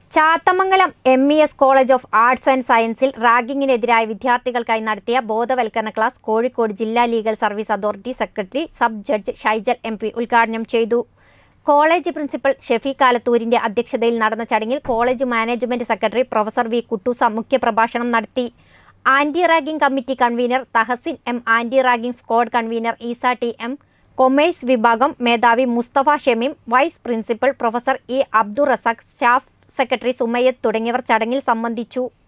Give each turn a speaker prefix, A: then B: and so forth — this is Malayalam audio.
A: Chathamangalam M E S college of arts and സയൻസിൽ റാഗിങ്ങിനെതിരായ വിദ്യാർത്ഥികൾക്കായി നടത്തിയ ബോധവൽക്കരണ ക്ലാസ് കോഴിക്കോട് ജില്ലാ legal service authority secretary sub judge Shaijal M P ഉദ്ഘാടനം ചെയ്തു കോളേജ് പ്രിൻസിപ്പൽ ഷെഫീഖ് ആലത്തൂരിന്റെ അധ്യക്ഷതയിൽ നടന്ന ചടങ്ങിൽ college management secretary professor V Kuttoosa മുഖ്യപ്രഭാഷണം നടത്തി anti ragging committee convener Thahsin M anti ragging squad convener Eesa T M commerce വിഭാഗം മേധാവി Musthafa Shameem vice principal professor E Abdul Razak staff secretary Sumayyath തുടങ്ങിയവർ ചടങ്ങിൽ സംബന്ധിച്ചു